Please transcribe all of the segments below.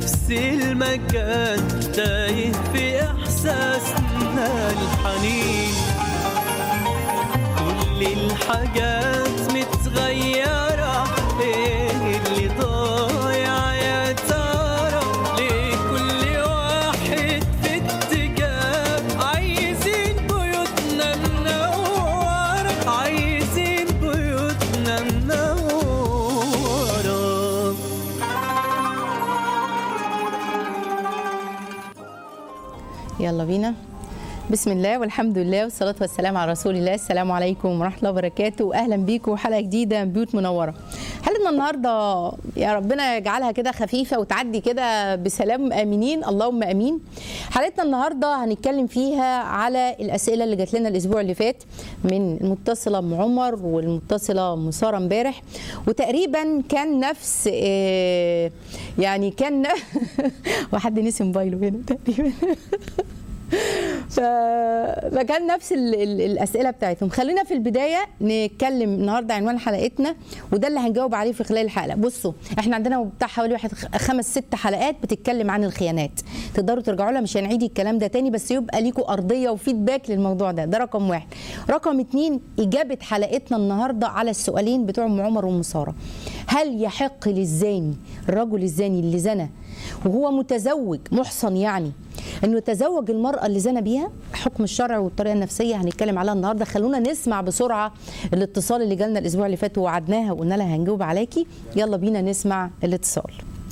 نفس المكان تايه في إحساسنا الحنين كل الحاجات متغيرة ايه اللي ضايع يا ترى ليه كل واحد في اتجاه عايزين بيوتنا منورة عايزين بيوتنا منورة يلا بينا بسم الله والحمد لله والصلاة والسلام على رسول الله السلام عليكم ورحمة الله وبركاته أهلا بيكم حلقة جديدة من بيوت منورة حلقتنا النهاردة يا ربنا يجعلها كده خفيفة وتعدي كده بسلام آمنين اللهم آمين حلقتنا النهاردة هنتكلم فيها على الأسئلة اللي جات لنا الأسبوع اللي فات من المتصلة أم عمر والمتصلة أم سارة امبارح وتقريبا كان نفس آه، يعني كان وحد نسي موبايله هنا تقريبا ف... فكان نفس ال... ال... الاسئله بتاعتهم خلينا في البدايه نتكلم النهارده عنوان حلقتنا وده اللي هنجاوب عليه في خلال الحلقه بصوا احنا عندنا بتاع حوالي واحد خ- خمس ست حلقات بتتكلم عن الخيانات تقدروا ترجعوا لها مش هنعيد الكلام ده تاني بس يبقى ليكوا ارضيه وفيدباك للموضوع ده ده رقم واحد رقم اتنين اجابه حلقتنا النهارده على السؤالين بتوع ام عمر وام ساره هل يحق للزاني الرجل الزاني اللي زنى وهو متزوج محصن يعني انه يتزوج المراه اللي زنى بيها حكم الشرع والطريقه النفسيه هنتكلم عليها النهارده خلونا نسمع بسرعه الاتصال اللي جالنا الاسبوع اللي فات ووعدناها وقلنا لها هنجاوب عليكي يلا بينا نسمع الاتصال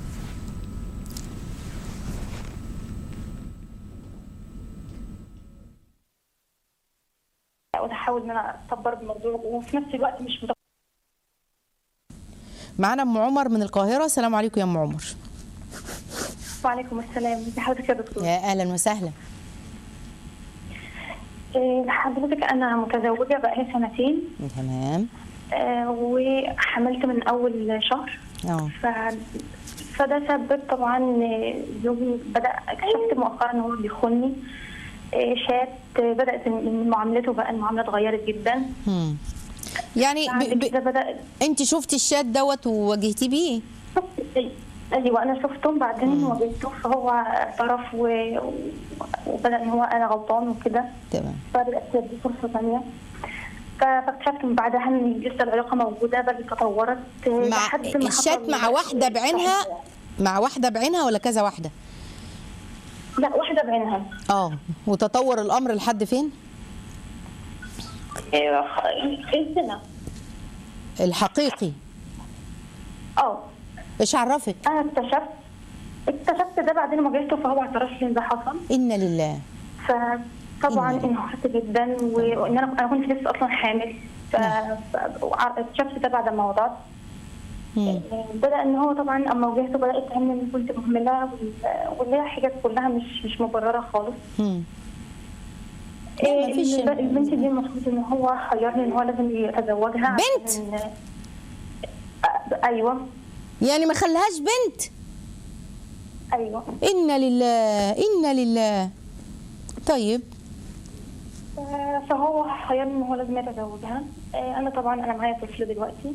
وتحاول ان انا اصبر بالموضوع وفي نفس الوقت مش متق... معانا ام عمر من القاهره السلام عليكم يا ام عمر وعليكم السلام ازي حضرتك يا دكتور يا اهلا وسهلا إيه، حضرتك انا متزوجه بقالي سنتين تمام آه، وحملت من اول شهر اه ف... فده سبب طبعا آه، زوجي بدا اكتشفت مؤخرا ان هو بيخوني آه، شات آه، بدات من معاملته بقى المعامله اتغيرت جدا هم. يعني بعد ب... كده ب... بدا انت شفتي الشات دوت وواجهتي بيه ايوه انا شفته بعدين واجهته فهو اعترف و... وبدا ان هو انا غلطان وكده تمام فبدات تدي فرصه ثانيه ف- فاكتشفت من بعدها ان لسه العلاقه موجوده بل تطورت مع لحد ما الشات حصل- مع واحده بعينها مع واحده بعينها ولا كذا واحده لا واحده بعينها اه وتطور الامر لحد فين إيه، الزنا الحقيقي اه ايش عرفك انا اكتشفت اكتشفت ده بعدين ما واجهته فهو اعترف لي ان ده حصل انا لله فطبعا انهارت جدا و- وان انا انا كنت لسه اصلا حامل ف- ف- وع- اكتشفت ده بعد ما وضعت مم. بدا ان هو طبعا اما واجهته بدا يتهم اني كنت مهمله وال- واللي هي حاجات كلها مش مش مبرره خالص مم. لا، إيه، مفيش- الب- البنت دي المفروض ان هو خيرني ان هو لازم يتزوجها بنت؟ عشان- آه، ايوه يعني ما خلاهاش بنت ايوه انا لله انا لله طيب ف- فهو خيرني ان هو لازم يتزوجها آه، انا طبعا انا معايا طفل دلوقتي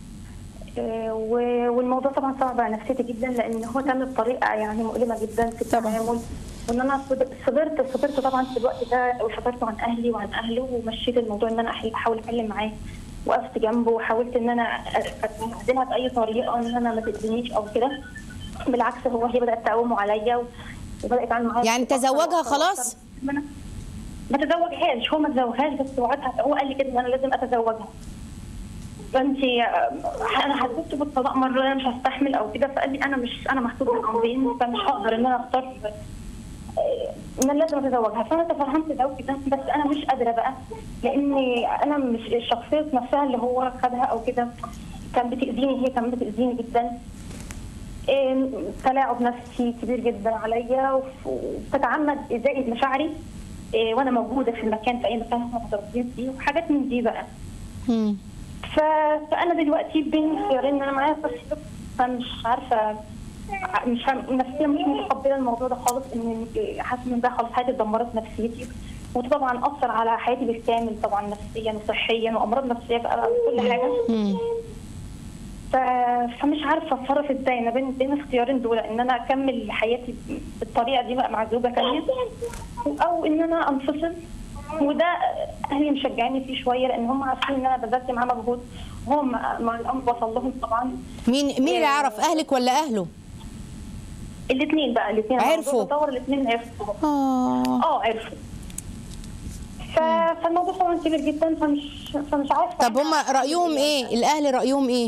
آه، و- والموضوع طبعا صعب على نفسيتي جدا لان هو تم بطريقه يعني مؤلمه جدا في طبعاً. التعامل وان انا صبر- صبرت صبرت طبعا في الوقت ده وصبرت عن اهلي وعن اهله ومشيت الموضوع ان انا أحل- احاول احل معاه وقفت جنبه وحاولت ان انا اعزلها باي طريقه ان انا ما تاذينيش او كده بالعكس هو هي بدات تقومه عليا و- وبدا يتعامل معايا يعني بأكتر تزوجها وأكتر خلاص؟ وأكتر. ما أنا- ما تزوجهاش هو ما تزوجهاش بس وعدها هو قال لي كده ان انا لازم اتزوجها فانت انا حسيت بالطلاق مره انا مش هستحمل او كده فقال لي انا مش انا محسوب بالامرين فمش هقدر ان انا اختار آه، ان انا لازم اتزوجها فانا تفهمت ده وكده بس انا مش قادره بقى لاني انا مش الشخصيه نفسها اللي هو خدها او كده كان بتاذيني هي كمان بتاذيني جدا إيه، تلاعب نفسي كبير جدا عليا وف- وبتتعمد ازاء مشاعري إيه، وانا موجوده في المكان في اي مكان احنا متربيين فيه وحاجات من دي بقى مم. ف... فانا دلوقتي بين خيارين ان انا معايا طفل فمش عارفه مش عارفة- نفسيا مش متقبله الموضوع ده خالص ان حاسه ان ده خلاص حياتي اتدمرت نفسيتي وده طبعا اثر على حياتي بالكامل طبعا نفسيا وصحيا وامراض نفسيه بقى كل حاجه مم. ف- فمش عارفه اتصرف ازاي ما بين بين الاختيارين دول ان انا اكمل حياتي بالطريقه دي بقى مع زوجه ثانيه او ان انا انفصل وده اهلي مشجعيني فيه شويه لان هم عارفين ان انا بذلت معاه مجهود وهم ما الامر وصل لهم طبعا مين مين اللي يعرف اهلك ولا اهله الاثنين بقى الاثنين عرفوا. تطور الاثنين عرفوا اه اه عرفوا ف... فالموضوع طبعا كبير جدا فمش فمش عارفه طب هم رايهم ايه الاهل رايهم ايه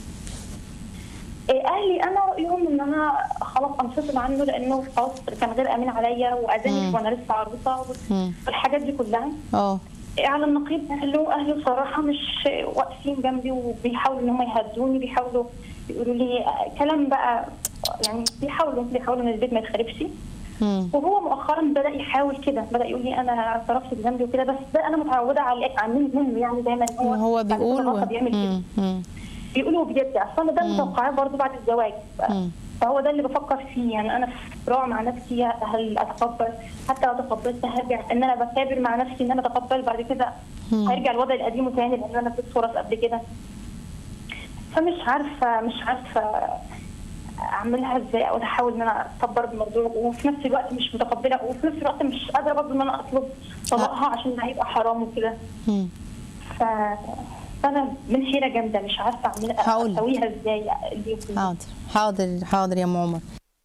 إيه، اهلي انا رايهم ان انا خلاص انفصل عنه لانه خلاص كان غير امين عليا واذاني مم. وانا لسه عروسه مم. والحاجات دي كلها اه إيه، على النقيض اهله اهلي بصراحه مش واقفين جنبي وبيحاولوا ان هم يهدوني بيحاولوا يقولوا لي كلام بقى يعني بيحاولوا بيحاولوا ان البيت ما يتخربش مم. وهو مؤخرا بدا يحاول كده بدا يقول لي انا اعترفت بذنبي وكده بس ده انا متعوده عليه عن منه يعني دايما هو هو بعد كل بيقول غلطة و... بيعمل كده مم. مم. بيقولوا بجد اصلا ده متوقعاه برضه بعد الزواج ف- مم. فهو ده اللي بفكر فيه يعني انا في صراع مع نفسي هل اتقبل حتى لو تقبلت هرجع ان انا بكابر مع نفسي ان انا اتقبل بعد كده هرجع الوضع القديم تاني لان انا اديت فرص قبل كده فمش عارفه مش عارفه اعملها ازاي او احاول ان انا اصبر بالموضوع وفي نفس الوقت مش متقبله وفي نفس الوقت مش قادره برضه ان انا اطلب طلاقها عشان ده هيبقى حرام وكده مم. ف فانا من حيره جامده مش عارفه اعملها هقولك. اسويها ازاي اليوم حاضر حاضر حاضر يا ام عمر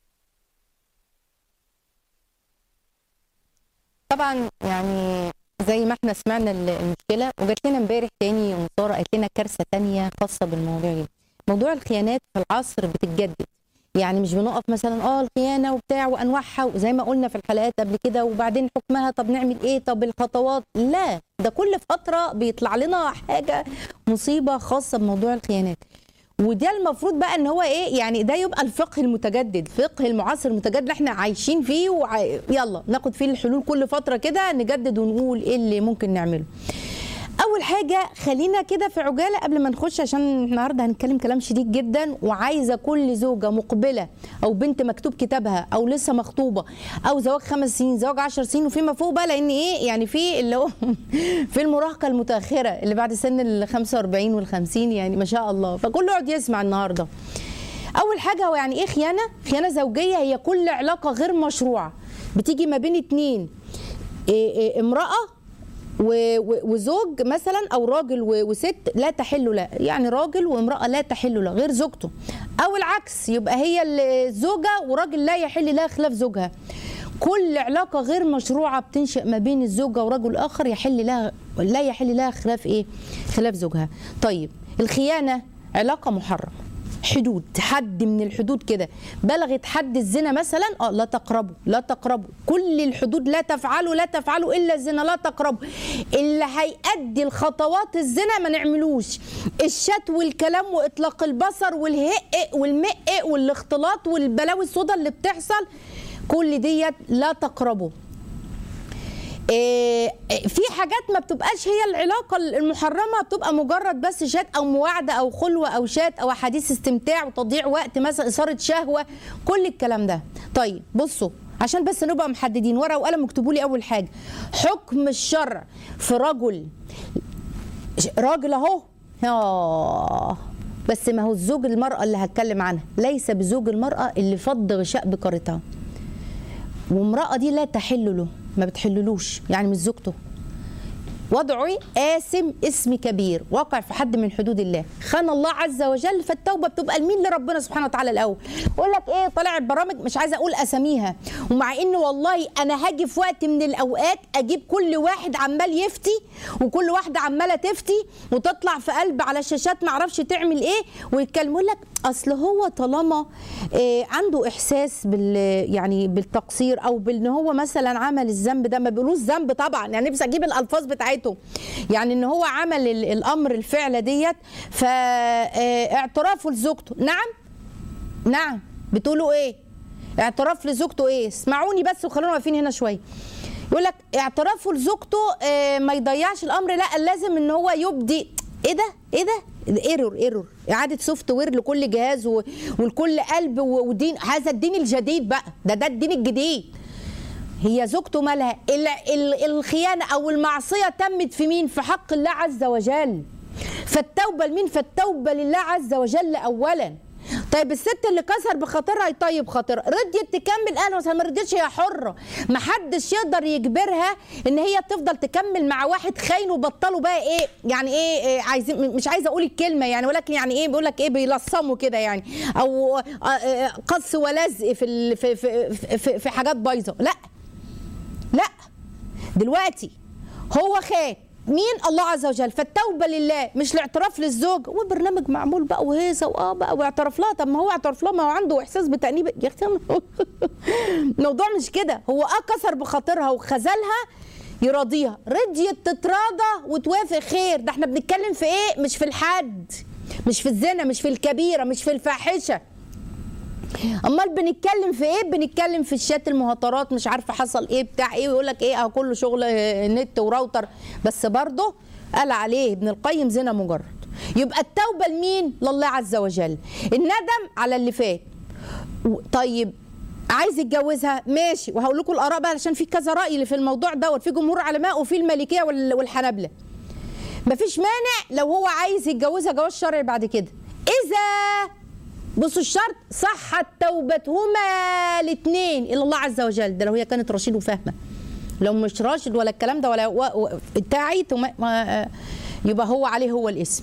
طبعا يعني زي ما احنا سمعنا ال- المشكله وجات لنا امبارح تاني يوم ساره قالت لنا كارثه تانية خاصه بالموضوع ده موضوع الخيانات في العصر بتتجدد يعني مش بنقف مثلا اه الخيانه وبتاع وانواعها وزي ما قلنا في الحلقات قبل كده وبعدين حكمها طب نعمل ايه طب الخطوات لا ده كل فتره بيطلع لنا حاجه مصيبه خاصه بموضوع الخيانات وده المفروض بقى ان هو ايه يعني ده يبقى الفقه المتجدد فقه المعاصر المتجدد اللي احنا عايشين فيه وع... يلا ناخد فيه الحلول كل فتره كده نجدد ونقول ايه اللي ممكن نعمله اول حاجه خلينا كده في عجاله قبل ما نخش عشان النهارده هنتكلم كلام شديد جدا وعايزه كل زوجه مقبله او بنت مكتوب كتابها او لسه مخطوبه او زواج خمس سنين زواج عشر سنين وفيما فوق بقى لان ايه يعني في اللي هو في المراهقه المتاخره اللي بعد سن ال 45 وال 50 يعني ما شاء الله فكله يقعد يسمع النهارده اول حاجه هو يعني ايه خيانه خيانه زوجيه هي كل علاقه غير مشروعه بتيجي ما بين اتنين إيه إيه امراه و- و- وزوج مثلا او راجل و- وست لا تحل له يعني راجل وامراه لا تحل له غير زوجته او العكس يبقى هي الزوجه وراجل لا يحل لها خلاف زوجها كل علاقه غير مشروعه بتنشا ما بين الزوجه ورجل اخر يحل لها لا يحل لها خلاف ايه خلاف زوجها طيب الخيانه علاقه محرمه حدود حد من الحدود كده بلغت حد الزنا مثلا اه لا تقربوا لا تقربوا كل الحدود لا تفعلوا لا تفعلوا الا الزنا لا تقربوا اللي هيأدي الخطوات الزنا ما نعملوش الشات والكلام واطلاق البصر والهق والمق والاختلاط والبلاوي السوداء اللي بتحصل كل ديت لا تقربوا إيه، في حاجات ما بتبقاش هي العلاقة المحرمة بتبقى مجرد بس شات أو مواعدة أو خلوة أو شات أو حديث استمتاع وتضييع وقت مثلا إثارة شهوة كل الكلام ده طيب بصوا عشان بس نبقى محددين ورقة وقلم اكتبوا لي أول حاجة حكم الشرع في رجل راجل أهو آه بس ما هو الزوج المرأة اللي هتكلم عنها ليس بزوج المرأة اللي فض غشاء بكارتها وامرأة دي لا تحل له ما بتحللوش يعني مش زوجته وضعه آثم اسم كبير واقع في حد من حدود الله خان الله عز وجل فالتوبة بتبقى لمين لربنا سبحانه وتعالى الأول يقول لك إيه طلع البرامج مش عايزة أقول أساميها ومع إن والله أنا هاجي في وقت من الأوقات أجيب كل واحد عمال يفتي وكل واحدة عمالة تفتي وتطلع في قلب على الشاشات معرفش تعمل إيه ويتكلموا لك أصل هو طالما إيه عنده إحساس بال يعني بالتقصير أو بأن هو مثلا عمل الذنب ده ما بيقولوش ذنب طبعا يعني نفسي أجيب الألفاظ بتاعتهم يعني ان هو عمل ال- الامر الفعله ديت فاعترافه لزوجته نعم نعم بتقولوا ايه اعتراف لزوجته ايه اسمعوني بس وخلونا واقفين هنا شويه يقول لك اعترافه لزوجته آه، ما يضيعش الامر لا لازم ان هو يبدي ايه ده ايه ده ايرور ايرور اعاده سوفت وير لكل جهاز و- ولكل قلب و- ودين هذا الدين الجديد بقى ده ده الدين الجديد هي زوجته مالها ال- ال- الخيانة أو المعصية تمت في مين في حق الله عز وجل فالتوبه لمين فالتوبه لله عز وجل اولا طيب الست اللي كسر بخاطرها يطيب خاطرها رضيت تكمل اهلا وسهلا ما رضيتش هي حره ما حدش يقدر يجبرها ان هي تفضل تكمل مع واحد خاين وبطلوا بقى ايه يعني ايه, إيه عايزين مش عايزه اقول الكلمه يعني ولكن يعني ايه بيقول لك ايه بيلصموا كده يعني او آه، آه، قص ولزق في ال- في في, في, في حاجات بايظه لا لا دلوقتي هو خان مين الله عز وجل فالتوبه لله مش الاعتراف للزوج وبرنامج معمول بقى وهيصه واه بقى واعترف لها طب ما هو اعترف لها ما هو عنده احساس بتانيب يا اختي الموضوع مش كده هو اه كسر بخاطرها وخذلها يراضيها رضيت تتراضى وتوافق خير ده احنا بنتكلم في ايه مش في الحد مش في الزنا مش في الكبيره مش في الفاحشه امال بنتكلم في ايه بنتكلم في الشات المهاترات مش عارفه حصل ايه بتاع ايه ويقول لك ايه اه كله شغل آه، نت وراوتر بس برضه قال عليه ابن القيم زنا مجرد يبقى التوبه لمين لله عز وجل الندم على اللي فات و- طيب عايز يتجوزها ماشي وهقول لكم الاراء بقى عشان في كذا راي اللي في الموضوع دوت في جمهور علماء وفي المالكيه وال- والحنابله مفيش مانع لو هو عايز يتجوزها جواز شرعي بعد كده اذا بصوا الشرط صحت توبتهما الاثنين الى الله عز وجل ده لو هي كانت رشيد وفاهمه لو مش راشد ولا الكلام ده ولا و... و... تعيت وما... ما... يبقى هو عليه هو الاسم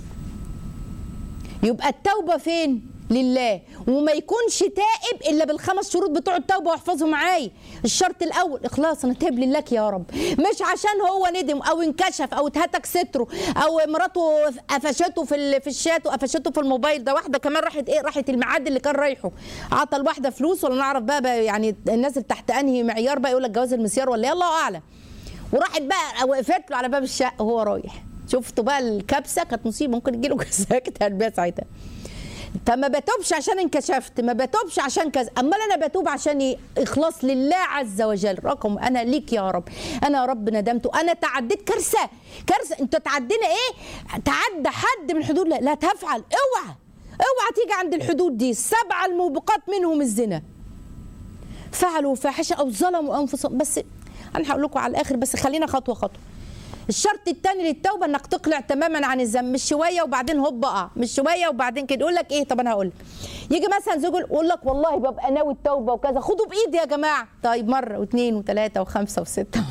يبقى التوبه فين لله وما يكونش تائب الا بالخمس شروط بتوع التوبه واحفظوا معايا الشرط الاول اخلاص انا تائب لله يا رب مش عشان هو ندم او انكشف او اتهتك ستره او مراته قفشته في ال- في الشات وقفشته في الموبايل ده واحده كمان راحت ايه راحت الميعاد اللي كان رايحه عطى الواحده فلوس ولا نعرف بقى, بقى يعني الناس اللي تحت انهي معيار بقى يقول لك جواز المسيار ولا ايه الله اعلم وراحت بقى وقفت له على باب الشقه وهو رايح شفتوا بقى الكبسه كانت مصيبه ممكن يجي له ساكت هتبيع ساعتها طب ما بتوبش عشان انكشفت ما بتوبش عشان كذا امال انا بتوب عشان ايه اخلاص لله عز وجل رقم انا ليك يا رب انا يا رب ندمت انا تعديت كارثه كارثه انت تعدينا ايه تعدى حد من حدود لا, لا تفعل اوعى اوعى تيجي عند الحدود دي السبعه الموبقات منهم الزنا فعلوا فاحشه او ظلموا انفسهم بس انا هقول لكم على الاخر بس خلينا خطوه خطوه الشرط الثاني للتوبه انك تقلع تماما عن الذنب مش شويه وبعدين هوب اقع مش شويه وبعدين كده يقول لك ايه طب انا هقول لك. يجي مثلا زوج يقول لك والله ببقى ناوي التوبه وكذا خدوا بايدي يا جماعه طيب مره واثنين وثلاثه وخمسه وسته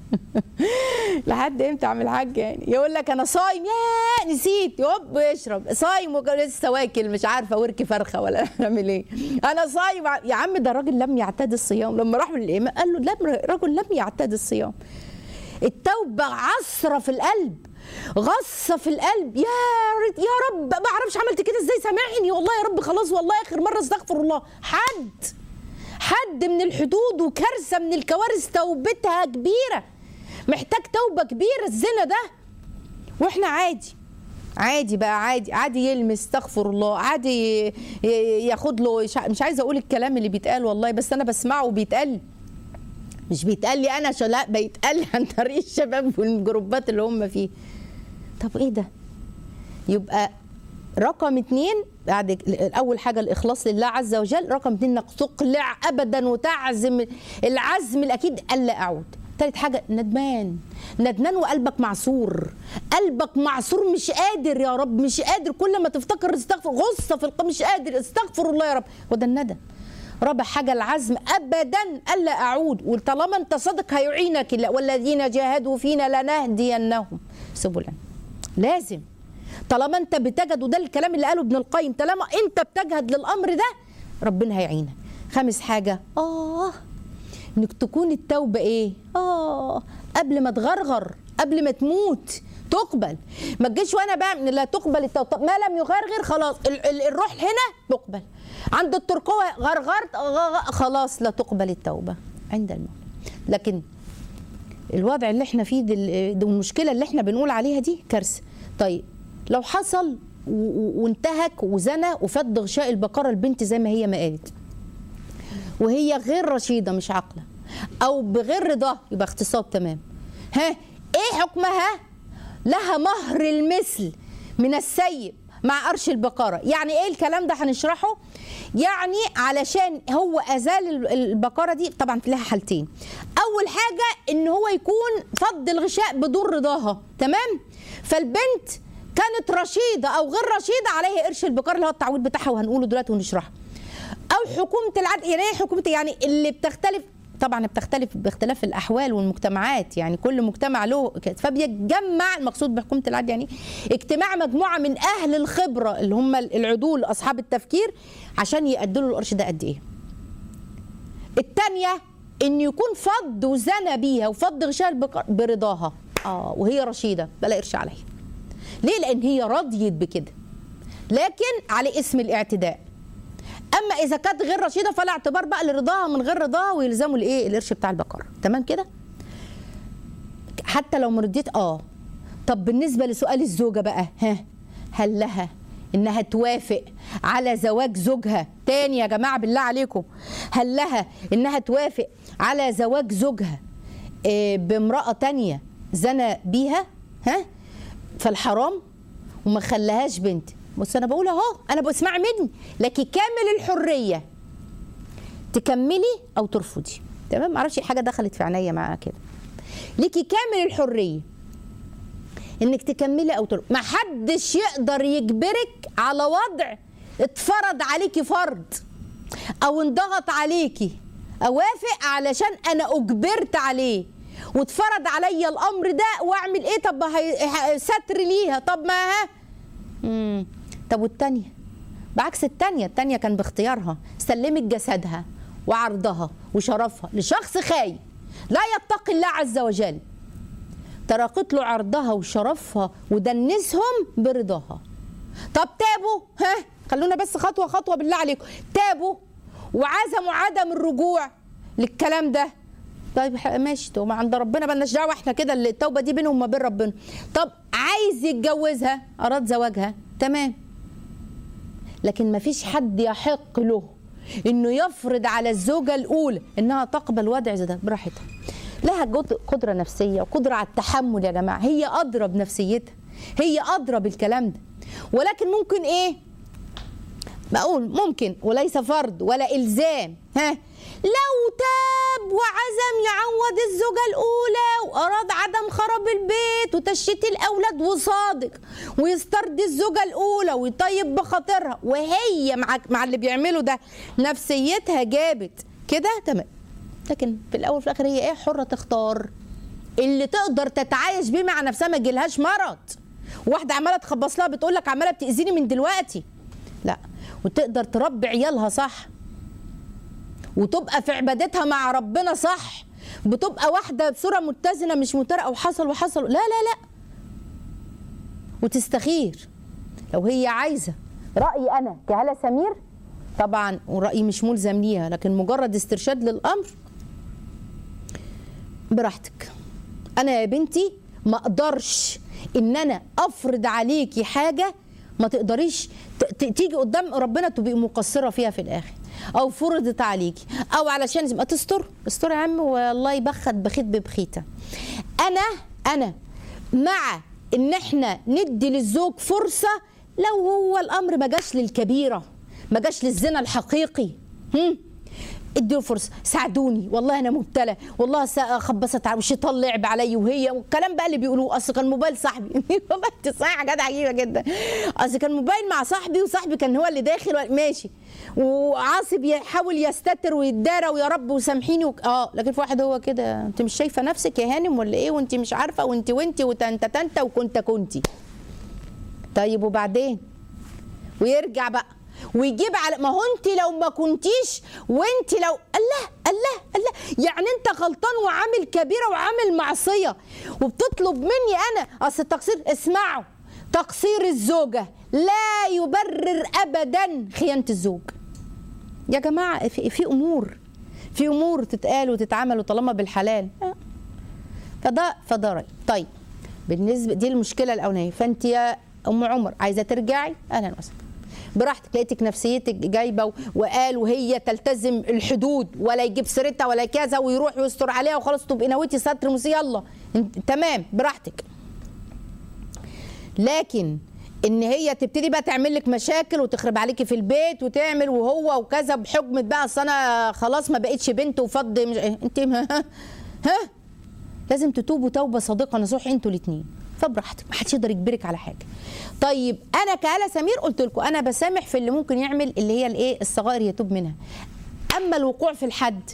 لحد امتى اعمل حاج يعني يقول لك انا صايم يا نسيت يوب يشرب صايم ولسه واكل مش عارفه ورك فرخه ولا اعمل ايه انا صايم يا عم ده راجل لم يعتاد الصيام لما راحوا للامام قال له لا رجل لم يعتاد الصيام التوبة عصرة في القلب غصة في القلب يا ريت يا رب ما اعرفش عملت كده ازاي سامحني والله يا رب خلاص والله اخر مرة استغفر الله حد حد من الحدود وكارثة من الكوارث توبتها كبيرة محتاج توبة كبيرة الزنا ده واحنا عادي عادي بقى عادي عادي يلمس استغفر الله عادي ي- ي- ياخد له مش عايزه اقول الكلام اللي بيتقال والله بس انا بسمعه وبيتقال مش بيتقال لي انا عشان لا بيتقال لي عن طريق الشباب والجروبات اللي هم فيه طب ايه ده يبقى رقم اتنين بعد اول حاجه الاخلاص لله عز وجل رقم اتنين انك تقلع ابدا وتعزم العزم الاكيد الا اعود تالت حاجه ندمان ندمان وقلبك معصور قلبك معصور مش قادر يا رب مش قادر كل ما تفتكر استغفر غصه في القلب مش قادر استغفر الله يا رب وده الندم رابع حاجه العزم ابدا الا اعود وطالما انت صادق هيعينك الله والذين جاهدوا فينا لنهدينهم سبلا لازم طالما انت بتجد وده الكلام اللي قاله ابن القيم طالما انت بتجهد للامر ده ربنا هيعينك خامس حاجه اه انك تكون التوبه ايه اه قبل ما تغرغر قبل ما تموت تقبل ما تجيش وانا بقى لا تقبل التوبه طب ما لم يغرغر خلاص ال- ال- الروح هنا تقبل عند التركوة غرغرت غ- غ- خلاص لا تقبل التوبه عند الموت لكن الوضع اللي احنا فيه دل... ده والمشكله اللي احنا بنقول عليها دي كارثه طيب لو حصل و... و- وانتهك وزنى وفد غشاء البقره البنت زي ما هي ما قالت وهي غير رشيده مش عاقله او بغير رضاه يبقى اغتصاب تمام ها ايه حكمها لها مهر المثل من السيب مع قرش البقرة يعني ايه الكلام ده هنشرحه يعني علشان هو ازال ال- البقرة دي طبعا لها حالتين اول حاجة ان هو يكون فض الغشاء بدون رضاها تمام فالبنت كانت رشيده او غير رشيده عليها قرش البقار اللي هو التعويض بتاعها وهنقوله دلوقتي ونشرحه او حكومه العدل يعني ايه حكومه يعني اللي بتختلف طبعا بتختلف باختلاف الاحوال والمجتمعات يعني كل مجتمع له كده. فبيتجمع المقصود بحكومه العدل يعني اجتماع مجموعه من اهل الخبره اللي هم العدول اصحاب التفكير عشان يقدروا القرش ده قد ايه الثانيه ان يكون فض وزنى بيها وفض غشاء البقر برضاها اه وهي رشيده بلا قرش عليها ليه لان هي رضيت بكده لكن على اسم الاعتداء اما اذا كانت غير رشيده فلا اعتبار بقى لرضاها من غير رضاها ويلزموا الايه القرش بتاع البقره تمام كده حتى لو مرضيت اه طب بالنسبه لسؤال الزوجه بقى ها هل لها انها توافق على زواج زوجها تاني يا جماعه بالله عليكم هل لها انها توافق على زواج زوجها آه، بامراه تانية زنى بيها ها فالحرام وما خلاهاش بنت بص انا بقول اهو انا بسمع مني لكن كامل الحريه تكملي او ترفضي تمام معرفش حاجه دخلت في عينيا معاها كده ليكي كامل الحريه انك تكملي او ترفضي ما حدش يقدر يجبرك على وضع اتفرض عليكي فرض او انضغط عليكي اوافق علشان انا اجبرت عليه واتفرض عليا الامر ده واعمل ايه طب هي- ه- ستر ليها طب ما ها مم. طب والتانية بعكس التانية التانية كان باختيارها سلمت جسدها وعرضها وشرفها لشخص خاين لا يتقي الله عز وجل تركت له عرضها وشرفها ودنسهم برضاها طب تابوا ها خلونا بس خطوة خطوة بالله عليكم تابوا وعزموا عدم الرجوع للكلام ده طيب ح- ماشي تو ما عند ربنا مالناش دعوه احنا كده اللي التوبه دي بينهم وما بين ربنا طب عايز يتجوزها اراد زواجها تمام لكن ما فيش حد يحق له انه يفرض على الزوجه الاولى انها تقبل وضع زي ده براحتها لها جد- قدره نفسيه وقدره على التحمل يا جماعه هي ادرى بنفسيتها هي ادرى بالكلام ده ولكن ممكن ايه بقول ممكن وليس فرض ولا الزام ها لو تاب وعزم يعوض الزوجه الاولى واراد عدم خراب البيت وتشتيت الاولاد وصادق ويسترضي الزوجه الاولى ويطيب بخاطرها وهي مع مع اللي بيعمله ده نفسيتها جابت كده تمام لكن في الاول وفي الاخر هي ايه حره تختار اللي تقدر تتعايش بيه مع نفسها ما يجيلهاش مرض واحده عماله تخبص لها بتقول لك عماله بتاذيني من دلوقتي لا وتقدر تربي عيالها صح وتبقى في عبادتها مع ربنا صح بتبقى واحده بصوره متزنه مش مترقه وحصل وحصل لا لا لا وتستخير لو هي عايزه رايي انا كهلا سمير طبعا ورايي مش ملزم ليها لكن مجرد استرشاد للامر براحتك انا يا بنتي ما اقدرش ان انا افرض عليكي حاجه ما تقدريش ت- ت- تيجي قدام ربنا تبقي مقصره فيها في الاخر او فرضت عليكي او علشان ما تستر استر يا عم والله يبخت بخيت ببخيته انا انا مع ان احنا ندي للزوج فرصه لو هو الامر ما جاش للكبيره ما جاش للزنا الحقيقي هم؟ ادوا فرصه ساعدوني والله انا مبتلى والله سا- خبصت على والشيطان لعب علي وهي والكلام بقى اللي بيقولوه اصل كان موبايل صاحبي والله انت صحيح حاجات عجيبه جدا اصل كان موبايل مع صاحبي وصاحبي كان هو اللي داخل ماشي وعاصب يحاول يستتر ويتدارى ويا رب وسامحيني وك... اه لكن في واحد هو كده انت مش شايفه نفسك يا هانم ولا ايه وانت مش عارفه وانت وانت وتنت تنت وكنت كنتي طيب وبعدين ويرجع بقى ويجيب على ما هو انت لو ما كنتيش وانت لو الله الله الله يعني انت غلطان وعامل كبيره وعامل معصيه وبتطلب مني انا اصل التقصير اسمعوا تقصير الزوجه لا يبرر ابدا خيانه الزوج يا جماعه في, في امور في امور تتقال وتتعمل وطالما بالحلال آه. فده فده رأي طيب بالنسبه دي المشكله الاولانيه فانت يا ام عمر عايزه ترجعي اهلا وسهلا براحتك لقيتك نفسيتك جايبه و- وقال وهي تلتزم الحدود ولا يجيب سيرتها ولا كذا ويروح ويستر عليها وخلاص تبقي نويتي ستر مس يلا انت تمام براحتك لكن ان هي تبتدي بقى تعمل لك مشاكل وتخرب عليكي في البيت وتعمل وهو وكذا بحكم بقى اصل انا خلاص ما بقتش بنت وفض مش... انت ها ها لازم تتوبوا توبه صادقه نصوح انتوا الاثنين فبراحتك ما حدش يقدر يجبرك على حاجه طيب انا كاله سمير قلت لكم انا بسامح في اللي ممكن يعمل اللي هي الايه الصغائر يتوب منها اما الوقوع في الحد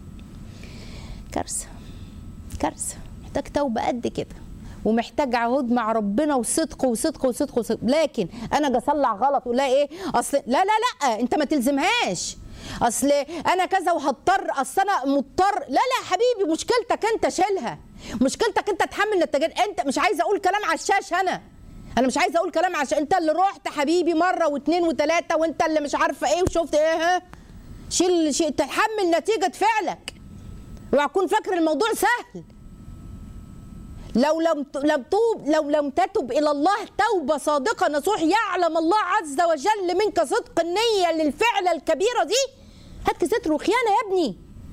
كارثه كارثه محتاج توبه قد كده ومحتاج عهود مع ربنا وصدق وصدق وصدق وصدق لكن انا اجي اصلع غلط ولا ايه اصل لا لا لا انت ما تلزمهاش اصل انا كذا وهضطر اصل انا مضطر لا لا يا حبيبي مشكلتك انت شيلها مشكلتك انت تحمل نتائج انت مش عايزه اقول كلام على الشاشه انا انا مش عايزه اقول كلام عشان انت اللي رحت حبيبي مره واثنين وثلاثه وانت اللي مش عارفه ايه وشفت ايه ها شيل شيل تحمل نتيجه فعلك وهكون فاكر الموضوع سهل لو لم لم توب لو لم تتب الى الله توبه صادقه نصوح يعلم الله عز وجل منك صدق النيه للفعله الكبيره دي هات ستر وخيانه يا ابني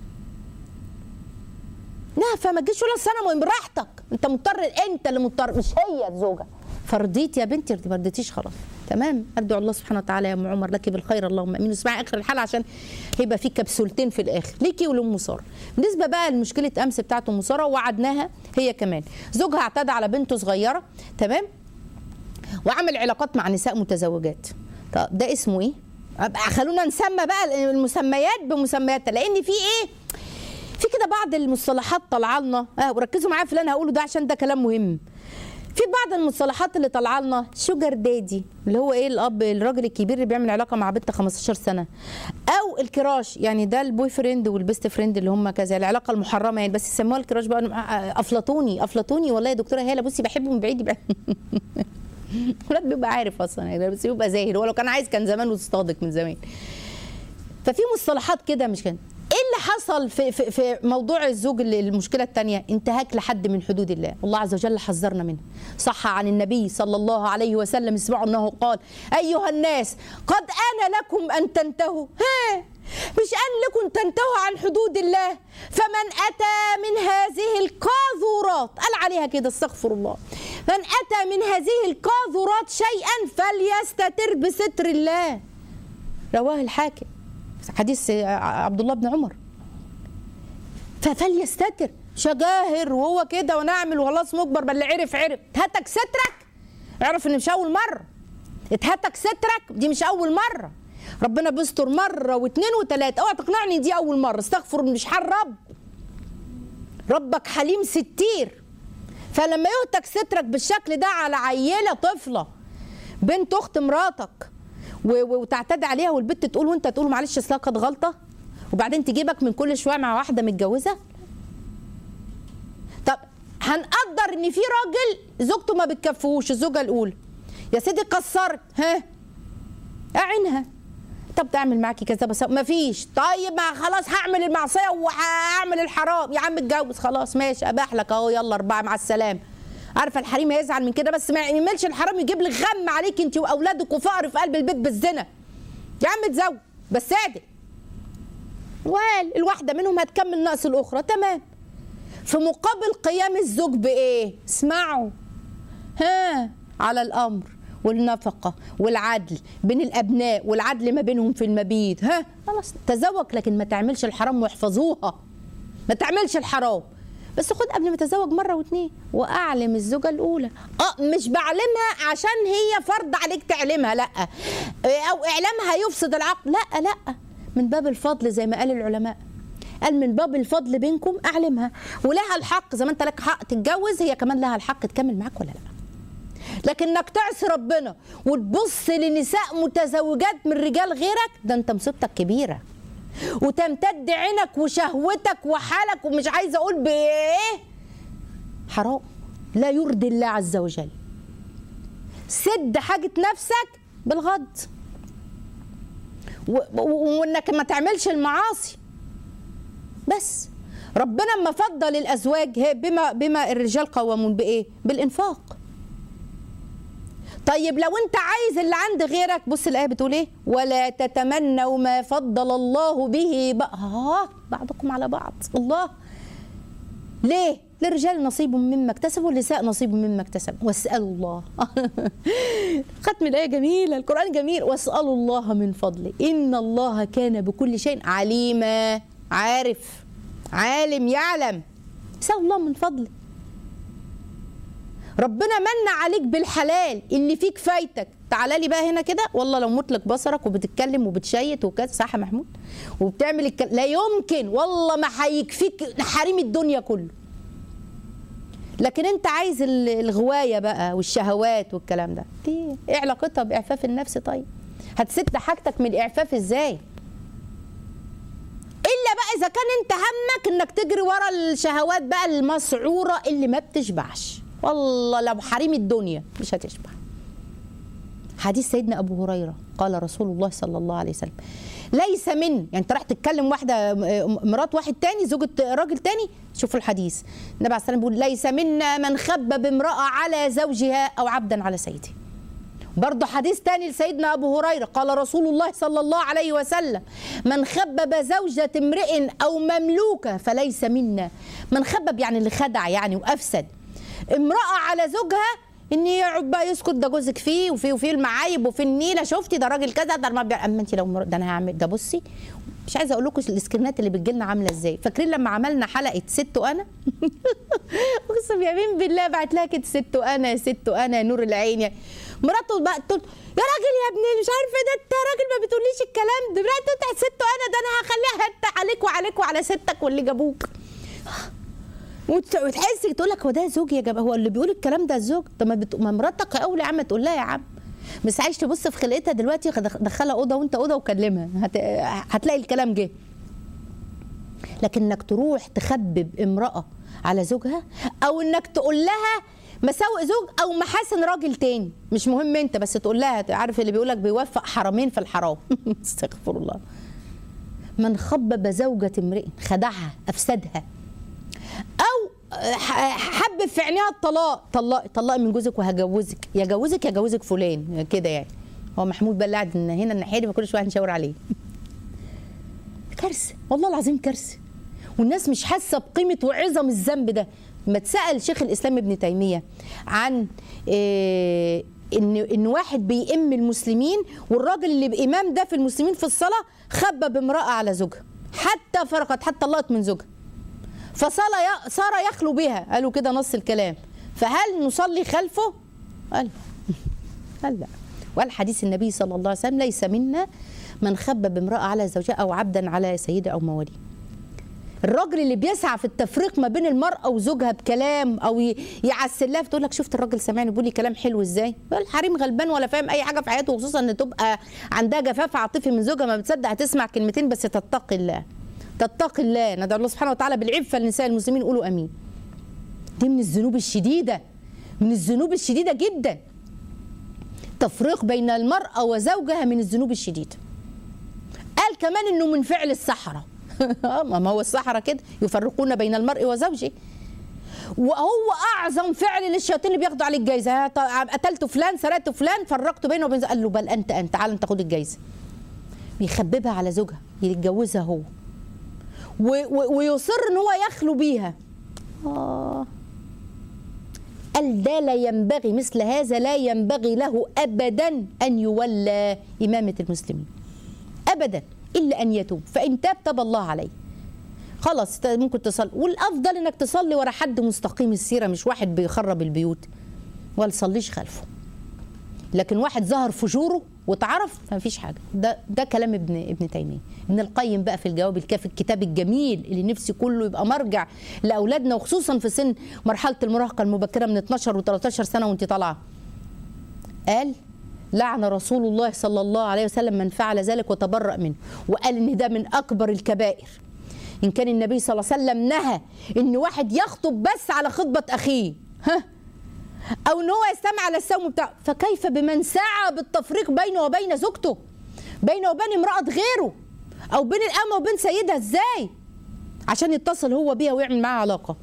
لا فما تجيش تقول اصل انا من براحتك انت مضطر انت اللي مضطر مش هي الزوجه فرضيت يا بنتي ما رضيتيش خلاص تمام ادعو الله سبحانه وتعالى يا ام عمر لك بالخير اللهم امين اسمعي اخر الحلقه عشان هيبقى في كبسولتين في الاخر ليكي ولام ساره بالنسبه بقى لمشكله امس بتاعت ام ساره وعدناها هي كمان زوجها اعتدى على بنته صغيره تمام وعمل علاقات مع نساء متزوجات طب ده اسمه ايه أبقى خلونا نسمى بقى المسميات بمسمياتها لان في ايه في كده بعض المصطلحات طالعه لنا اه وركزوا معايا في اللي انا هقوله ده عشان ده كلام مهم في بعض المصطلحات اللي طالعه لنا شوجر دادي اللي هو ايه الاب الراجل الكبير اللي بيعمل علاقه مع بنت 15 سنه او الكراش يعني ده البوي فريند والبيست فريند اللي هم كذا العلاقه المحرمه يعني بس يسموها الكراش بقى افلاطوني افلاطوني والله يا دكتوره هاله بصي بحبه من بعيد يبقى الولاد بيبقى عارف اصلا يعني بس بيبقى زاهر هو لو كان عايز كان زمان واصطادك من زمان ففي مصطلحات كده مش كده ايه اللي حصل في في, في موضوع الزوج اللي المشكله الثانيه انتهاك لحد من حدود الله الله عز وجل حذرنا منه صح عن النبي صلى الله عليه وسلم اسمعوا انه قال ايها الناس قد ان لكم ان تنتهوا ها مش ان لكم تنتهوا عن حدود الله فمن اتى من هذه القاذورات قال عليها كده استغفر الله من اتى من هذه القاذورات شيئا فليستتر بستر الله رواه الحاكم حديث عبد الله بن عمر فليستتر شجاهر وهو كده ونعمل وخلاص مجبر بل اللي عرف عرف اتهتك سترك اعرف ان مش اول مره اتهتك سترك دي مش اول مره ربنا بيستر مره واثنين وثلاثه اوعى تقنعني دي اول مره استغفر مش حال رب ربك حليم ستير فلما يهتك سترك بالشكل ده على عيله طفله بنت اخت مراتك وتعتدي عليها والبنت تقول وانت تقول معلش اصلها كانت غلطه وبعدين تجيبك من كل شويه مع واحده متجوزه طب هنقدر ان في راجل زوجته ما بتكفيهوش الزوجه الاولى يا سيدي قصرت ها اعينها طب تعمل معاكي كذا بس ما فيش طيب ما خلاص هعمل المعصيه وهعمل الحرام يا عم اتجوز خلاص ماشي اباح لك اهو يلا اربعه مع السلامه عارفه الحريم هيزعل من كده بس ما يعملش الحرام يجيب لك غم عليك انت واولادك وفقر في قلب البيت بالزنا يا عم اتزوج بس عادل وقال الواحده منهم هتكمل نقص الاخرى تمام في مقابل قيام الزوج بايه اسمعوا ها على الامر والنفقة والعدل بين الأبناء والعدل ما بينهم في المبيت ها خلاص تزوج لكن ما تعملش الحرام واحفظوها ما تعملش الحرام بس خد قبل ما تزوج مره واتنين واعلم الزوجه الاولى اه مش بعلمها عشان هي فرض عليك تعلمها لا او اعلامها يفسد العقل لا لا من باب الفضل زي ما قال العلماء قال من باب الفضل بينكم اعلمها ولها الحق زي ما انت لك حق تتجوز هي كمان لها الحق تكمل معاك ولا لا لكن انك تعصي ربنا وتبص لنساء متزوجات من رجال غيرك ده انت مصيبتك كبيره وتمتد عينك وشهوتك وحالك ومش عايزه اقول بايه حرام لا يرضي الله عز وجل سد حاجه نفسك بالغض وانك ما تعملش المعاصي بس ربنا اما فضل الازواج بما بما الرجال قوامون بايه بالانفاق طيب لو انت عايز اللي عند غيرك بص الايه بتقول ايه ولا تتمنوا ما فضل الله به بقى آه بعضكم على بعض الله ليه للرجال نصيب مما اكتسبوا والنساء نصيب مما اكتسبوا واسالوا الله ختم الايه جميله القران جميل واسالوا الله من فضله ان الله كان بكل شيء عليما عارف عالم يعلم اسالوا الله من فضله ربنا من عليك بالحلال اللي فيك فايتك تعالى لي بقى هنا كده والله لو مطلق بصرك وبتتكلم وبتشيت وكذا صح يا محمود وبتعمل الكل... لا يمكن والله ما هيكفيك حريم الدنيا كله لكن انت عايز ال- الغوايه بقى والشهوات والكلام ده دي ايه علاقتها باعفاف النفس طيب هتسد حاجتك من الاعفاف ازاي الا بقى اذا كان انت همك انك تجري ورا الشهوات بقى المسعوره اللي ما بتشبعش والله لو حريم الدنيا مش هتشبع حديث سيدنا ابو هريره قال رسول الله صلى الله عليه وسلم ليس من يعني انت راح تتكلم واحده م- مرات واحد تاني زوجة راجل تاني شوفوا الحديث النبي عليه الصلاه والسلام بيقول ليس منا من خبب امراه على زوجها او عبدا على سيده برضه حديث تاني لسيدنا ابو هريره قال رسول الله صلى الله عليه وسلم من خبب زوجة امرئ او مملوكه فليس منا من خبب يعني اللي خدع يعني وافسد امراه على زوجها ان يقعد بقى يسكت ده جوزك فيه وفيه وفيه المعايب وفي النيله شفتي ده راجل كذا ده ما بيع- اما انت لو مر... ده انا هعمل ده بصي مش عايزه اقول لكم السكرينات اللي بتجي لنا عامله ازاي فاكرين لما عملنا حلقه ست وانا اقسم يمين بالله بعت لها كده ست وانا يا ست وانا يا نور العين يا مراته بقى تقول يا راجل يا ابني مش عارفه ده انت راجل ما بتقوليش الكلام ده مراته بتاعت ست وانا ده انا هخليها هت عليك وعليك وعلى ستك واللي جابوك وت- وتحس تقول لك هو ده زوج يا جماعه هو اللي بيقول الكلام ده الزوج طب ما, بت... ما مراتك اولى يا عم تقول لها يا عم بس عايش تبص في خلقتها دلوقتي خد- دخلها اوضه وانت اوضه وكلمها هت... هتلاقي الكلام جه لكن انك تروح تخبب امراه على زوجها او انك تقول لها مساوئ زوج او محاسن راجل تاني مش مهم انت بس تقول لها عارف اللي بيقول لك بيوفق حرامين في الحرام استغفر الله من خبب زوجة امرئ خدعها افسدها او ح- حبب في عينيها الطلاق طلق طلقي من جوزك وهجوزك يا جوزك يا جوزك فلان كده يعني هو محمود بقى اللي قاعد إن هنا الناحيه دي كل شويه هنشاور عليه كارثه والله العظيم كارثه والناس مش حاسه بقيمه وعظم الذنب ده ما اتسال شيخ الاسلام ابن تيميه عن إيه ان ان واحد بيئم المسلمين والراجل اللي بامام ده في المسلمين في الصلاه خبب امراه على زوجها حتى فرقت حتى طلقت من زوجها فصار ي- صار يخلو بها قالوا كده نص الكلام فهل نصلي خلفه قال قال لا وقال حديث النبي صلى الله عليه وسلم ليس منا من خبب امرأة على زوجها أو عبدا على سيده أو مواليه الراجل اللي بيسعى في التفريق ما بين المرأة وزوجها بكلام أو ي- يعسل لها فتقول لك شفت الراجل سامعني بيقول لي كلام حلو إزاي الحريم غلبان ولا فاهم أي حاجة في حياته وخصوصا إن تبقى عندها جفاف عاطفي من زوجها ما بتصدق هتسمع كلمتين بس تتقي الله تتقي الله ندعو الله سبحانه وتعالى بالعفة لنساء المسلمين قولوا أمين دي من الذنوب الشديدة من الذنوب الشديدة جدا تفريق بين المرأة وزوجها من الذنوب الشديدة قال كمان انه من فعل السحرة ما هو السحرة كده يفرقون بين المرء وزوجه وهو اعظم فعل للشياطين اللي بياخدوا عليه الجايزه ط- قتلت فلان سرقت فلان فرقت بينه وبين زوجها. قال له بل انت انت تعال انت خد الجايزه بيخببها على زوجها يتجوزها هو و- و- ويصر ان هو يخلو بيها آه. قال ده لا ينبغي مثل هذا لا ينبغي له ابدا ان يولى امامه المسلمين ابدا الا ان يتوب فان تاب تاب الله عليه خلاص ت- ممكن تصلي والافضل انك تصلي ورا حد مستقيم السيره مش واحد بيخرب البيوت ولا تصليش خلفه لكن واحد ظهر فجوره واتعرف ما فيش حاجه ده ده كلام ابن ابن تيميه ابن القيم بقى في الجواب الكافي الكتاب الجميل اللي نفسي كله يبقى مرجع لاولادنا وخصوصا في سن مرحله المراهقه المبكره من 12 و13 سنه وانت طالعه قال لعن رسول الله صلى الله عليه وسلم من فعل ذلك وتبرأ منه وقال ان ده من اكبر الكبائر ان كان النبي صلى الله عليه وسلم نهى ان واحد يخطب بس على خطبه اخيه ها او ان هو يستمع على السوم بتاعه فكيف بمن سعى بالتفريق بينه وبين زوجته بينه وبين امراه غيره او بين الامه وبين سيدها ازاي عشان يتصل هو بيها ويعمل معاها علاقه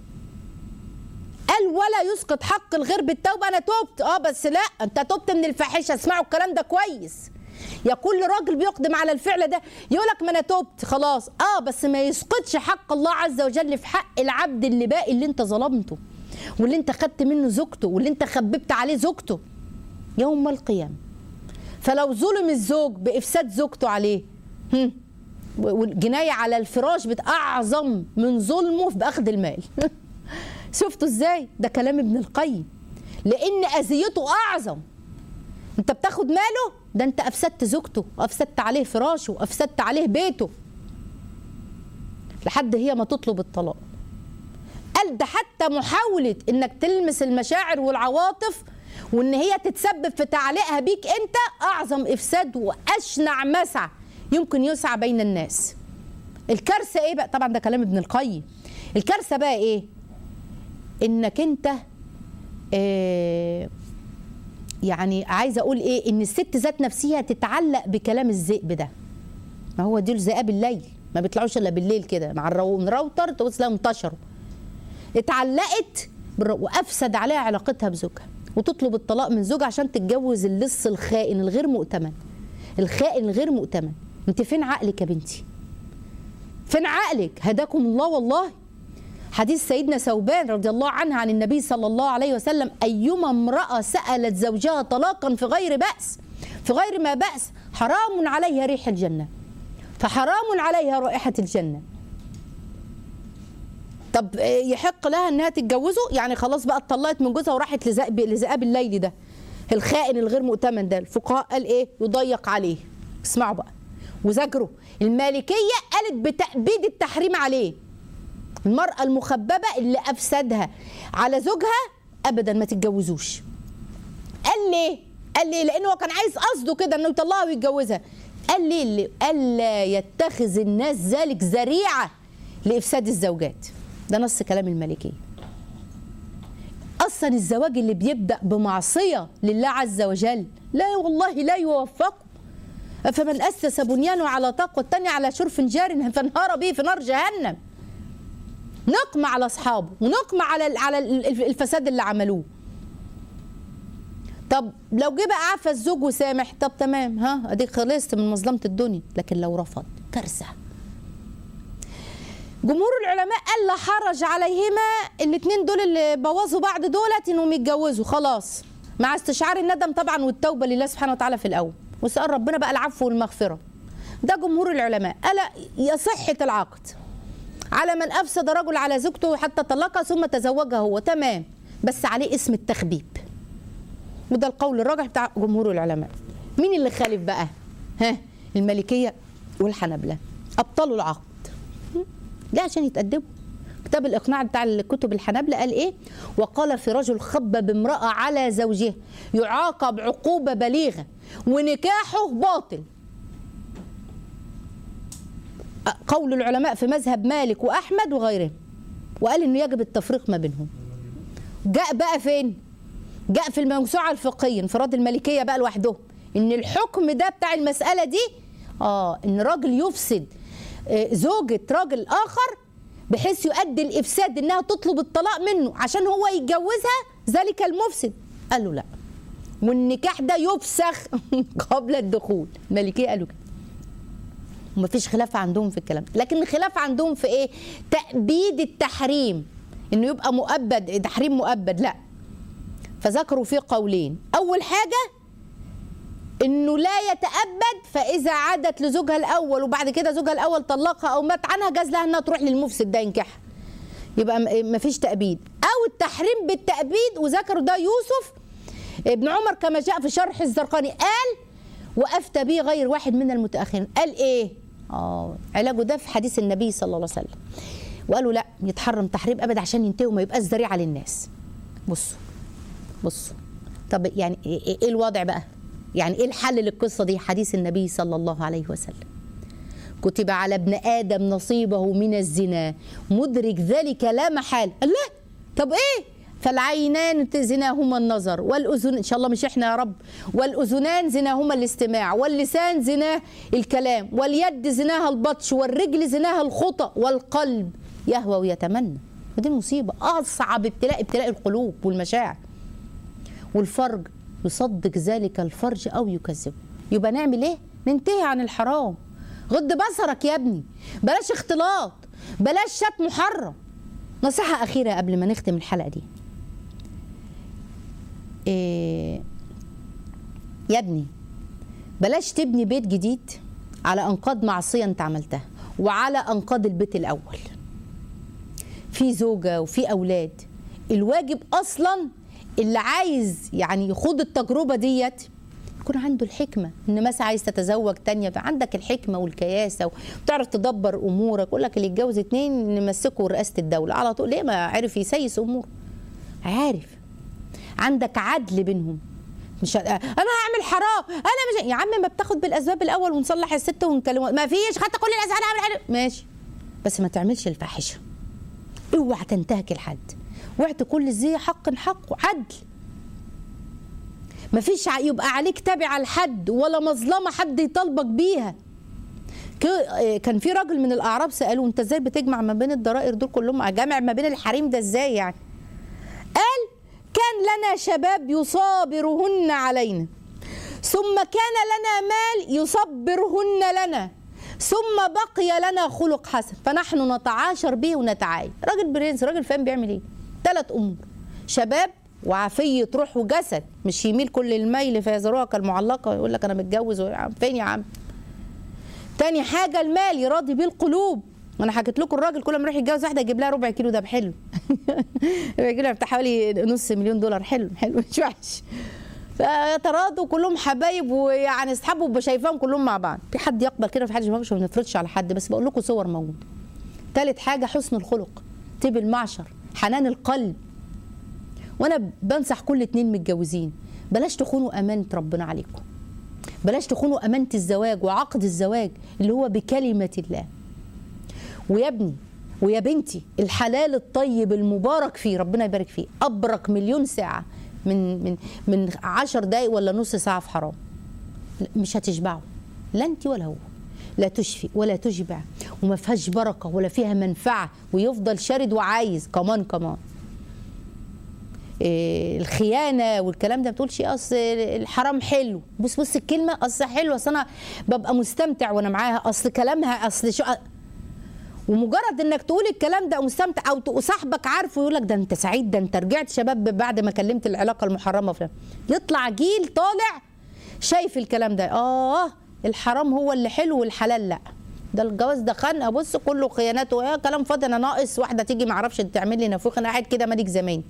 قال ولا يسقط حق الغير بالتوبه انا تبت اه بس لا انت تبت من الفاحشه اسمعوا الكلام ده كويس يا كل راجل بيقدم على الفعل ده يقول لك ما انا تبت خلاص اه بس ما يسقطش حق الله عز وجل في حق العبد اللي باقي اللي انت ظلمته واللي انت خدت منه زوجته واللي انت خببت عليه زوجته يوم القيامه فلو ظلم الزوج بافساد زوجته عليه هم، والجنايه على الفراش بت اعظم من ظلمه باخذ المال شفتوا ازاي ده كلام ابن القيم لان اذيته اعظم انت بتاخد ماله ده انت افسدت زوجته افسدت عليه فراشه افسدت عليه بيته لحد هي ما تطلب الطلاق قال ده حتى محاولة انك تلمس المشاعر والعواطف وان هي تتسبب في تعليقها بيك انت اعظم افساد واشنع مسع يمكن يسعى بين الناس الكارثة ايه بقى طبعا ده كلام ابن القيم الكارثة بقى ايه انك انت آه يعني عايزه اقول ايه ان الست ذات نفسها تتعلق بكلام الذئب ده ما هو دول ذئاب الليل ما بيطلعوش الا بالليل كده مع الرو- الراوتر تبص لهم انتشروا اتعلقت بالر- وافسد عليها علاقتها بزوجها وتطلب الطلاق من زوجها عشان تتجوز اللص الخائن الغير مؤتمن الخائن الغير مؤتمن انت فين عقلك يا بنتي فين عقلك هداكم الله والله حديث سيدنا ثوبان رضي الله عنه عن النبي صلى الله عليه وسلم أيما امرأة سألت زوجها طلاقا في غير بأس في غير ما بأس حرام عليها ريح الجنة فحرام عليها رائحة الجنة طب آه، يحق لها انها تتجوزه يعني خلاص بقى اتطلقت من جوزها وراحت لذئب لذئاب الليل ده الخائن الغير مؤتمن ده الفقهاء قال ايه يضيق عليه اسمعوا بقى وذاكروا المالكيه قالت بتأبيد التحريم عليه المرأة المخببة اللي أفسدها على زوجها أبدا ما تتجوزوش قال ليه؟ قال ليه؟ لأنه هو كان عايز قصده كده إنه يطلقها ويتجوزها قال ليه؟ اللي ألا يتخذ الناس ذلك ذريعة لإفساد الزوجات ده نص كلام الملكية أصلا الزواج اللي بيبدأ بمعصية لله عز وجل لا والله لا يوفقه فمن أسس بنيانه على تقوى التاني على شرف جار فانهار به في نار جهنم نقمة على أصحابه ونقمة على ال- على ال- الفساد اللي عملوه طب لو جه بقى عفى الزوج وسامح طب تمام ها اديك خلصت من مظلمة الدنيا لكن لو رفض كارثة جمهور العلماء قال لا حرج عليهما الاثنين دول اللي بوظوا بعض دولت انهم يتجوزوا خلاص مع استشعار الندم طبعا والتوبه لله سبحانه وتعالى في الاول وسال ربنا بقى العفو والمغفره ده جمهور العلماء الا يصحة العقد على من افسد رجل على زوجته حتى طلقها ثم تزوجها هو تمام بس عليه اسم التخبيب وده القول الراجح بتاع جمهور العلماء مين اللي خالف بقى ها المالكيه والحنابله ابطلوا العقد ليه عشان يتأدبوا كتاب الإقناع بتاع الكتب الحنابلة قال إيه وقال في رجل خبب امرأة على زوجها يعاقب عقوبة بليغة ونكاحه باطل قول العلماء في مذهب مالك وأحمد وغيرهم وقال إنه يجب التفريق ما بينهم جاء بقى فين جاء في الموسوعة الفقهية انفراد المالكية بقى لوحدهم إن الحكم ده بتاع المسألة دي آه إن راجل يفسد آه، زوجة راجل آخر بحيث يؤدي الإفساد إنها تطلب الطلاق منه عشان هو يتجوزها ذلك المفسد قال له لا والنكاح ده يفسخ قبل الدخول المالكية قالوا كده ومفيش خلاف عندهم في الكلام لكن الخلاف عندهم في ايه تأبيد التحريم انه يبقى مؤبد تحريم مؤبد لا فذكروا فيه قولين اول حاجه انه لا يتأبد فاذا عادت لزوجها الاول وبعد كده زوجها الاول طلقها او مات عنها جاز لها انها تروح للمفسد ده ينكحها يبقى م- مفيش تأبيد او التحريم بالتأبيد وذكروا ده يوسف ابن عمر كما جاء في شرح الزرقاني قال وافتى به غير واحد من المتاخرين قال ايه اه علاجه ده في حديث النبي صلى الله عليه وسلم وقالوا لا يتحرم تحريم ابدا عشان ينتهي وما يبقاش ذريعه للناس بصوا بصوا طب يعني ايه إيه الوضع بقى يعني ايه الحل للقصه دي حديث النبي صلى الله عليه وسلم كتب على ابن ادم نصيبه من الزنا مدرك ذلك لا محال الله طب ايه فالعينان زناهما النظر والاذن ان شاء الله مش احنا يا رب والاذنان زناهما الاستماع واللسان زناه الكلام واليد زناها البطش والرجل زناها الخطى والقلب يهوى ويتمنى ودي مصيبه اصعب ابتلاء ابتلاء القلوب والمشاعر والفرج يصدق ذلك الفرج او يكذبه يبقى نعمل ايه ننتهي عن الحرام غض بصرك يا ابني بلاش اختلاط بلاش شتم محرم نصيحة أخيرة قبل ما نختم الحلقة دي إيه يا ابني بلاش تبني بيت جديد على أنقاض معصية أنت عملتها وعلى أنقاض البيت الأول في زوجة وفي أولاد الواجب أصلا اللي عايز يعني يخوض التجربه ديت يكون عنده الحكمه ان مثلا عايز تتزوج تانية يبقى عندك الحكمه والكياسه وتعرف تدبر امورك يقول لك اللي يتجوز اتنين نمسكه رئاسه الدوله على طول ليه ما عرف يسيس اموره عارف عندك عدل بينهم مش ه- انا هعمل حرام انا مش يا عم ما بتاخد بالاسباب الاول ونصلح الست ونكلم ما فيش خدت كل الاسباب هعمل حرام ماشي بس ما تعملش الفاحشه اوعى تنتهك الحد واعطي كل ذي حق حقه عدل مفيش ع- يبقى عليك تابع لحد ولا مظلمه حد يطالبك بيها ك- آه، كان في راجل من الاعراب سالوه انت ازاي بتجمع ما بين الضرائر دول كلهم جامع ما بين الحريم ده ازاي يعني قال كان لنا شباب يصابرهن علينا ثم كان لنا مال يصبرهن لنا ثم بقي لنا خلق حسن فنحن نتعاشر به ونتعايش راجل برنس راجل فاهم بيعمل ايه ثلاث امور شباب وعافيه روح وجسد مش يميل كل الميل فيذروها كالمعلقه يقول لك انا متجوز ويا عم فين يا عم تاني حاجه المال يراضي بيه القلوب انا حكيت لكم الراجل كل ما يروح يتجوز واحده يجيب لها ربع كيلو ده حلو ربع كيلو بتاع حوالي نص مليون دولار حلو حلو مش وحش فتراضوا كلهم حبايب ويعني اصحابه وبقى شايفاهم كلهم مع بعض في حد يقبل كده في حد ما ما بنفرضش على حد بس بقول لكم صور موجوده تالت حاجه حسن الخلق طيب المعشر حنان القلب وانا بنصح كل اتنين متجوزين بلاش تخونوا امانه ربنا عليكم بلاش تخونوا امانه الزواج وعقد الزواج اللي هو بكلمه الله ويا ابني ويا بنتي الحلال الطيب المبارك فيه ربنا يبارك فيه ابرك مليون ساعه من من من عشر دقايق ولا نص ساعه في حرام لا، مش هتشبعوا لا انت ولا هو لا تشفي ولا تشبع وما فيهاش بركه ولا فيها منفعه ويفضل شارد وعايز كمان كمان إيه، الخيانه والكلام ده ما تقولش اصل الحرام حلو بص بص الكلمه اصل حلوه اصل انا ببقى مستمتع وانا معاها اصل كلامها اصل شو ومجرد انك تقول الكلام ده مستمتع او تق- صاحبك عارفه يقول لك ده انت سعيد ده انت رجعت شباب بعد ما كلمت العلاقه المحرمه فلان يطلع جيل طالع شايف الكلام ده اه الحرام هو اللي حلو والحلال لا ده الجواز ده خنقه بص كله خيانات ويا كلام فاضي انا ناقص واحده تيجي ما اعرفش تعمل لي نافوخ انا قاعد كده مالك زمان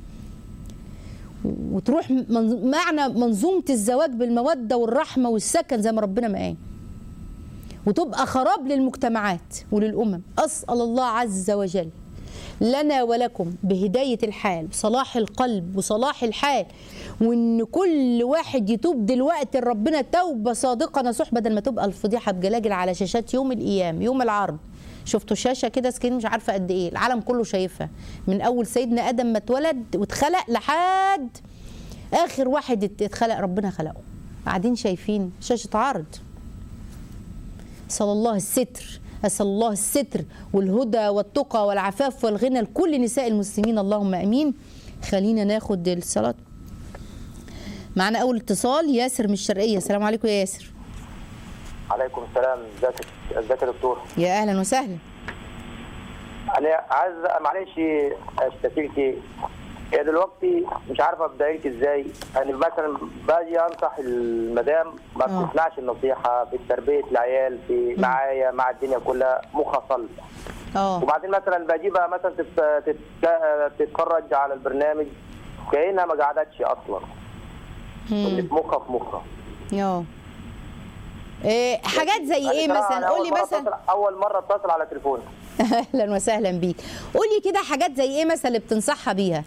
وتروح من معنى منظومه الزواج بالموده والرحمه والسكن زي ما ربنا ما قال وتبقى خراب للمجتمعات وللأمم أسأل الله عز وجل لنا ولكم بهداية الحال وصلاح القلب وصلاح الحال وإن كل واحد يتوب دلوقتي لربنا توبة صادقة نصوح بدل ما تبقى الفضيحة بجلاجل على شاشات يوم القيام يوم العرض شفتوا شاشة كده سكرين مش عارفة قد إيه العالم كله شايفها من أول سيدنا آدم ما اتولد واتخلق لحد آخر واحد ات- اتخلق ربنا خلقه قاعدين شايفين شاشة عرض أسأل الله الستر أسأل الله الستر والهدى والتقى والعفاف والغنى لكل نساء المسلمين اللهم أمين خلينا ناخد الصلاة معنا أول اتصال ياسر من الشرقية السلام عليكم يا ياسر عليكم السلام ازيك ازيك يا دكتور يا أهلا وسهلا انا عايز معلش اشتكيكي هي دلوقتي مش عارفه ابدايك ازاي يعني مثلا باجي انصح المدام ما آه. بتسمعش النصيحه في تربيه العيال في معايا مع الدنيا كلها مخها صلب اه وبعدين مثلا بجيبها مثلا تت- تت- تتفرج على البرنامج كانها ما قعدتش اصلا اللي مم. في مخها في مخها اه إيه حاجات زي ايه يعني مثلا أنا قول أول لي مرة مثلا أتصل- اول مره اتصل على تليفوني اهلا وسهلا بيك قول لي كده حاجات زي ايه مثلا اللي بتنصحها بيها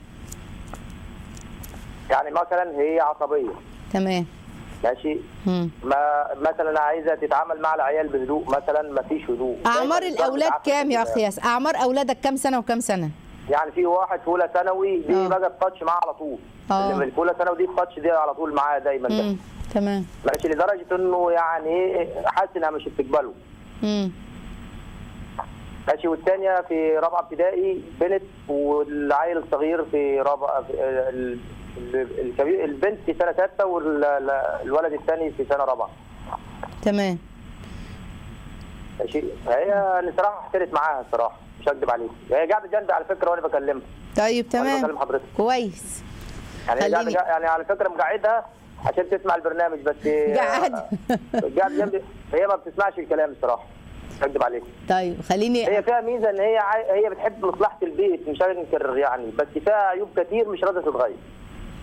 يعني مثلا هي عصبيه تمام ماشي مم. ما مثلا عايزه تتعامل مع العيال بهدوء مثلا ما فيش هدوء اعمار دايماً الاولاد بتعافر كام يا كده. اخ ياس اعمار اولادك كام سنه وكام سنه يعني في واحد في اولى ثانوي دي آه. بقى التاتش معاه على طول آه. اللي من في اولى ثانوي دي التاتش دي على طول معاه دايما ده مم. تمام ماشي لدرجه انه يعني إيه، حاسس انها مش بتقبله مم. ماشي والثانيه في رابعه ابتدائي بنت والعيل الصغير في رابعه في- ال- ال- الكبير البنت في سنه ثالثه والولد الثاني في سنه رابعه تمام ماشي هي انا صراحه احترت معاها الصراحه مش هكدب عليك هي قاعده جنبي على فكره وانا بكلمها طيب وانا تمام بكلم حضرتك كويس يعني هي خليني- قاعده يعني على فكره مقعدها عشان تسمع البرنامج بس قاعد. قاعد جنبي هي ما بتسمعش الكلام الصراحه مش هكدب عليك طيب خليني هي فيها ميزه ان هي عاي... هي بتحب مصلحه البيت مش هنكر يعني بس فيها عيوب كتير مش راضيه تتغير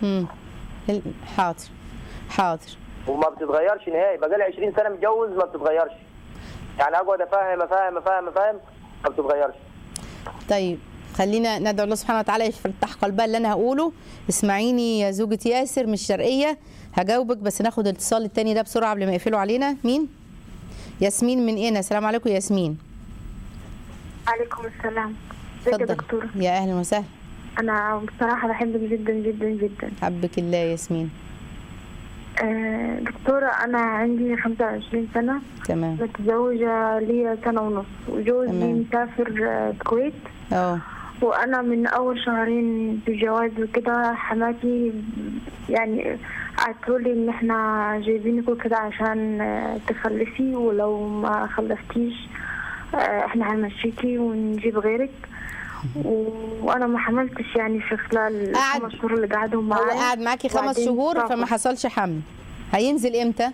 مم. ال- حاضر حاضر وما بتتغيرش نهائي بقالي 20 سنه متجوز ما بتتغيرش يعني اقعد افهم افهم افهم افهم ما بتتغيرش طيب خلينا ندعو الله سبحانه وتعالى يفتح قلبها اللي انا هقوله اسمعيني يا زوجة ياسر من الشرقية هجاوبك بس ناخد الاتصال التاني ده بسرعة قبل ما يقفلوا علينا مين؟ ياسمين من ايه؟ السلام عليكم ياسمين عليكم السلام ازيك يا دكتورة يا اهلا وسهلا انا بصراحة بحبك جدا جدا جدا حبك الله يا ياسمين آه، دكتورة انا عندي 25 سنة تمام متزوجة ليا سنة ونص وجوزي تمام. مسافر آه، الكويت اه وانا من اول شهرين في الجواز وكده حماتي يعني قالتولي ان احنا جايبينك وكده عشان آه، تخلفي ولو ما خلفتيش آه، احنا هنمشيكي ونجيب غيرك و- وانا ما حملتش يعني في خلال قعد- الخمس شهور اللي قعدهم هو معايا قاعد معاكي خمس وبعدين شهور سافر. فما حصلش حمل هينزل امتى؟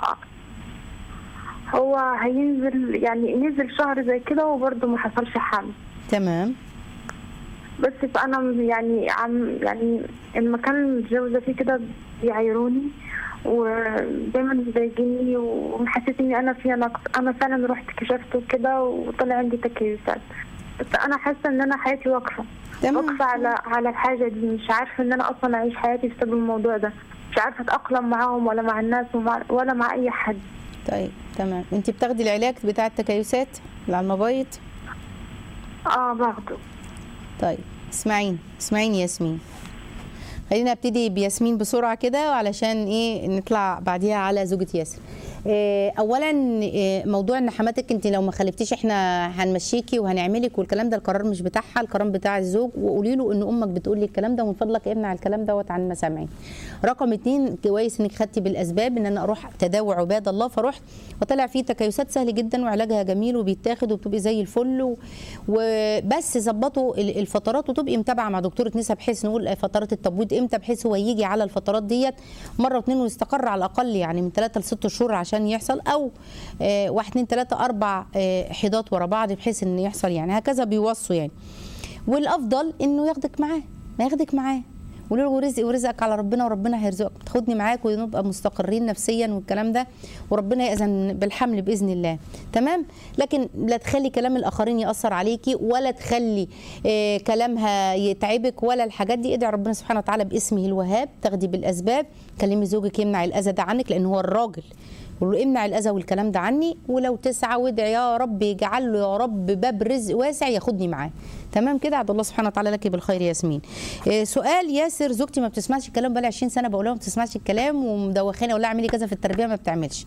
هو هينزل يعني نزل شهر زي كده وبرضه ما حصلش حمل تمام بس فانا يعني عم يعني المكان اللي متجوزه فيه كده بيعايروني ودايما بيضايقني وحسيت اني انا فيها نقص انا فعلا رحت كشفت وكده وطلع عندي تكيسات بس انا حاسه ان انا حياتي واقفه تمام. واقفه على على الحاجه دي مش عارفه ان انا اصلا اعيش حياتي بسبب الموضوع ده مش عارفه اتاقلم معاهم ولا مع الناس ومع ولا مع اي حد طيب تمام انت بتاخدي العلاج بتاع التكيسات اللي على المبايض؟ اه باخده طيب اسمعيني اسمعيني ياسمين خلينا ابتدي بياسمين بسرعه كده علشان ايه نطلع بعديها على زوجة ياسر إيه، اولا إيه، موضوع ان حماتك انت لو ما خلفتيش احنا هنمشيكي وهنعملك والكلام ده القرار مش بتاعها القرار بتاع الزوج وقولي له ان امك بتقول لي الكلام ده ومن فضلك امنع الكلام دوت عن مسامعي رقم اتنين كويس انك خدتي بالاسباب ان انا اروح تداوي عباد الله فرحت وطلع فيه تكيسات سهل جدا وعلاجها جميل وبيتاخد وبتبقي زي الفل و... وبس ظبطوا ال- الفترات وتبقي متابعه مع دكتوره نسا بحيث نقول فترات التبويض امتى بحيث هو يجي على الفترات ديت مره واثنين ويستقر على الاقل يعني من ثلاثه لست شهور عشان يحصل او آه واحد اثنين ثلاثه اربع آه حيضات ورا بعض بحيث ان يحصل يعني هكذا بيوصوا يعني والافضل انه ياخدك معاه ما ياخدك معاه قولوا له رزق ورزقك على ربنا وربنا هيرزقك تاخدني معاك ونبقى مستقرين نفسيا والكلام ده وربنا يأذن بالحمل بإذن الله تمام لكن لا تخلي كلام الآخرين يأثر عليكي ولا تخلي آه كلامها يتعبك ولا الحاجات دي ادعي ربنا سبحانه وتعالى باسمه الوهاب تاخدي بالأسباب كلمي زوجك يمنع الأذى ده عنك لأن هو الراجل قول له امنع الاذى والكلام ده عني ولو تسعى وادعي يا رب يجعل له يا رب باب رزق واسع ياخدني معاه تمام كده عبد الله سبحانه وتعالى لك بالخير يا ياسمين إيه سؤال ياسر زوجتي ما بتسمعش الكلام بقى 20 سنه بقول لها ما بتسمعش الكلام ومدوخانه اقول لها اعملي كذا في التربيه ما بتعملش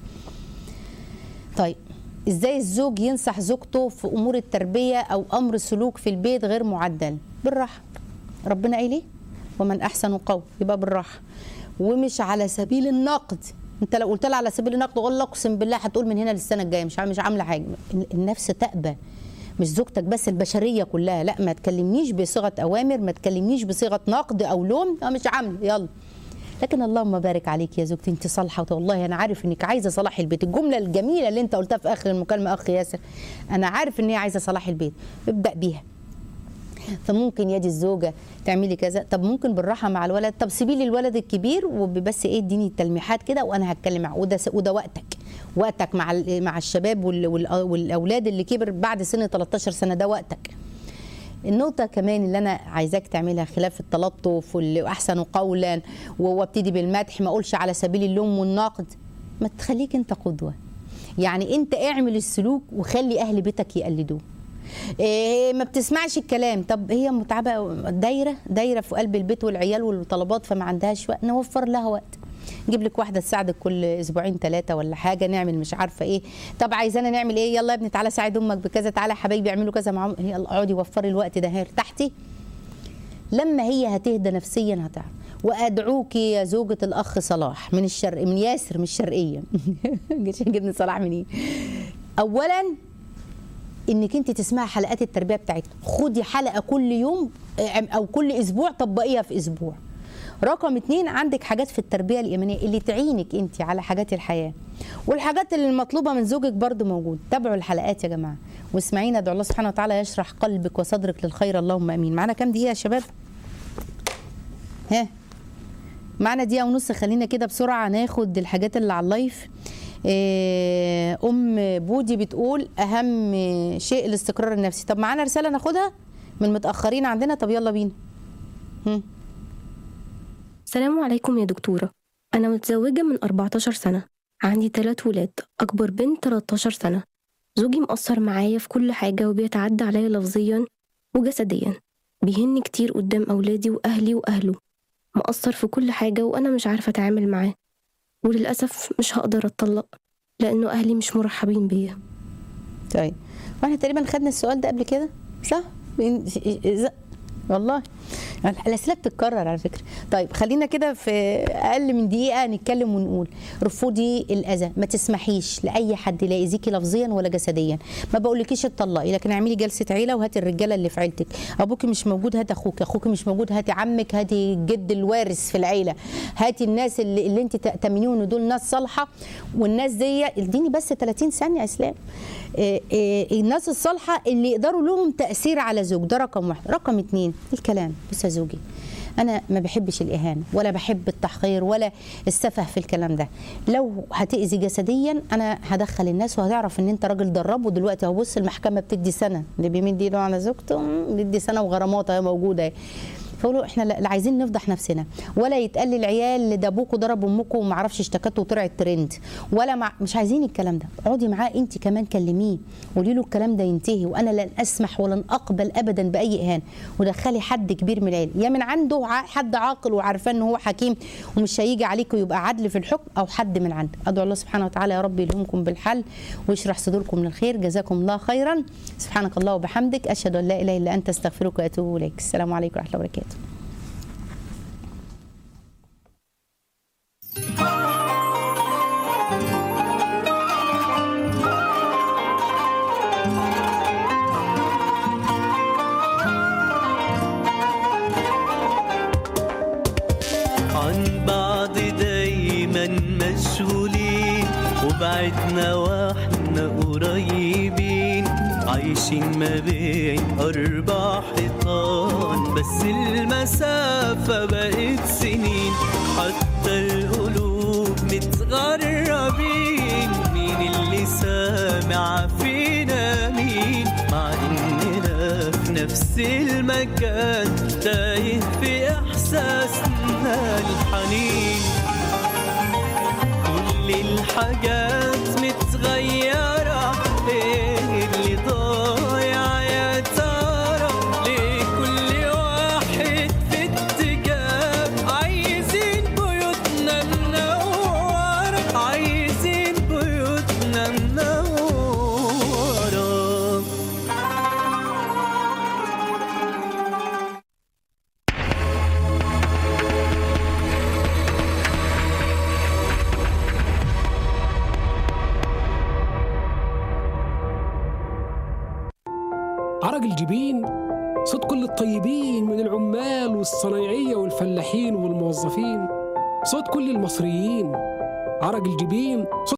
طيب ازاي الزوج ينصح زوجته في امور التربيه او امر السلوك في البيت غير معدل بالراحه ربنا قايل ايه ومن احسن قول يبقى بالراحه ومش على سبيل النقد انت لو قلت لها على سبيل النقد والله اقسم بالله هتقول من هنا للسنه الجايه مش عام- مش عامله حاجه النفس تأبى مش زوجتك بس البشريه كلها لا ما تكلمنيش بصيغه اوامر ما تكلمنيش بصيغه نقد او لوم اه مش عامله يلا لكن اللهم بارك عليك يا زوجتي انت صالحه والله انا عارف انك عايزه صلاح البيت الجمله الجميله اللي انت قلتها في اخر المكالمه اخ ياسر انا عارف ان هي عايزه صلاح البيت ابدا بيها فممكن يدي الزوجه تعملي كذا طب ممكن بالراحه مع الولد طب سيبي لي الولد الكبير وبس ايه اديني التلميحات كده وانا هتكلم معاه وده وده وقتك وقتك مع ال- مع الشباب وال- وال- والاولاد اللي كبر بعد سن 13 سنه ده وقتك النقطة كمان اللي أنا عايزاك تعملها خلاف التلطف واللي أحسن قولا وابتدي بالمدح ما أقولش على سبيل اللوم والنقد ما تخليك أنت قدوة يعني أنت اعمل السلوك وخلي أهل بيتك يقلدوه إيه ما بتسمعش الكلام طب هي متعبه دايره دايره في قلب البيت والعيال والطلبات فما عندهاش وقت نوفر لها وقت نجيب لك واحده تساعدك كل اسبوعين ثلاثه ولا حاجه نعمل مش عارفه ايه طب عايزانا نعمل ايه يلا يا ابني تعالى ساعد امك بكذا تعالى يا حبايبي اعملوا كذا معاهم يلا اقعدي وفري الوقت ده هي ارتحتي لما هي هتهدى نفسيا هتعرف وادعوك يا زوجة الاخ صلاح من الشرق من ياسر من الشرقيه جيش جبنا صلاح منين اولا انك انت تسمعي حلقات التربيه بتاعتنا خدي حلقه كل يوم او كل اسبوع طبقيها في اسبوع رقم اتنين عندك حاجات في التربيه الايمانيه اللي تعينك انت على حاجات الحياه والحاجات اللي المطلوبه من زوجك برضو موجود تابعوا الحلقات يا جماعه واسمعينا ادعو الله سبحانه وتعالى يشرح قلبك وصدرك للخير اللهم امين معانا كام دقيقه يا شباب ها معنا دقيقه ونص خلينا كده بسرعه ناخد الحاجات اللي على اللايف آه، ام بودي بتقول اهم شيء الاستقرار النفسي طب معانا رساله ناخدها من متاخرين عندنا طب يلا بينا هم. السلام عليكم يا دكتورة أنا متزوجة من 14 سنة عندي تلات ولاد أكبر بنت 13 سنة زوجي مقصر معايا في كل حاجة وبيتعدى عليا لفظيا وجسديا بيهني كتير قدام أولادي وأهلي وأهله مقصر في كل حاجة وأنا مش عارفة أتعامل معاه وللأسف مش هقدر أتطلق لأنه أهلي مش مرحبين بيا طيب واحنا تقريبا خدنا السؤال ده قبل كده صح بين- إذا- والله الاسئله بتتكرر على فكره طيب خلينا كده في اقل من دقيقه نتكلم ونقول رفضي الاذى ما تسمحيش لاي حد لا يأذيكي لفظيا ولا جسديا ما بقولكيش اتطلقي لكن اعملي جلسه عيله وهاتي الرجاله اللي في عيلتك ابوكي مش موجود هات اخوك اخوك مش موجود هاتي عمك هاتي الجد الوارث في العيله هاتي الناس اللي, اللي انت تأتمنيهم ان دول ناس صالحه والناس دي اديني بس 30 ثانيه يا اسلام إيه إيه الناس الصالحه اللي يقدروا لهم تاثير على زوج ده رقم واحد رقم اتنين الكلام بص يا زوجي انا ما بحبش الاهانه ولا بحب التحقير ولا السفه في الكلام ده لو هتاذي جسديا انا هدخل الناس وهتعرف ان انت راجل درب ودلوقتي اهو بص المحكمه بتدي سنه اللي بيمد ايده على زوجته مم، بيدي سنه وغرامات اهي موجوده اهي فقولوا احنا لا لا عايزين نفضح نفسنا ولا يتقال للعيال ده ابوكوا ضرب امكم وما اعرفش اشتكته وطلعت ترند ولا مع مش عايزين الكلام ده اقعدي معاه انت كمان كلميه قولي له الكلام ده ينتهي وانا لن اسمح ولن اقبل ابدا باي اهانه ودخلي حد كبير من العيله يا من عنده ع- حد عاقل وعارفاه ان هو حكيم ومش هيجي عليك ويبقى عدل في الحكم او حد من عندك ادعو الله سبحانه وتعالى يا رب يلهمكم بالحل ويشرح صدوركم للخير جزاكم الله خيرا سبحانك الله وبحمدك اشهد ان لا اله الا انت استغفرك واتوب اليك السلام عليكم ورحمه الله وبركاته عن بعض دايما مشغولين وبعدنا واحنا قريبين عايشين ما بين أربع حيطان بس المسافة بقت سنين حتى القلوب متغربين مين اللي سامع فينا مين مع إننا في نفس المكان تايه في إحساسنا الحنين كل الحاجات متغيرة ايه اللي ضايع يا ترى ليه كل واحد في اتجاه عايزين بيوتنا منورة عايزين بيوتنا منورة عرق الجبين صوت كل الطيبين من العمال والصنايعية والفلاحين والموظفين صوت كل المصريين عرق الجبين صوت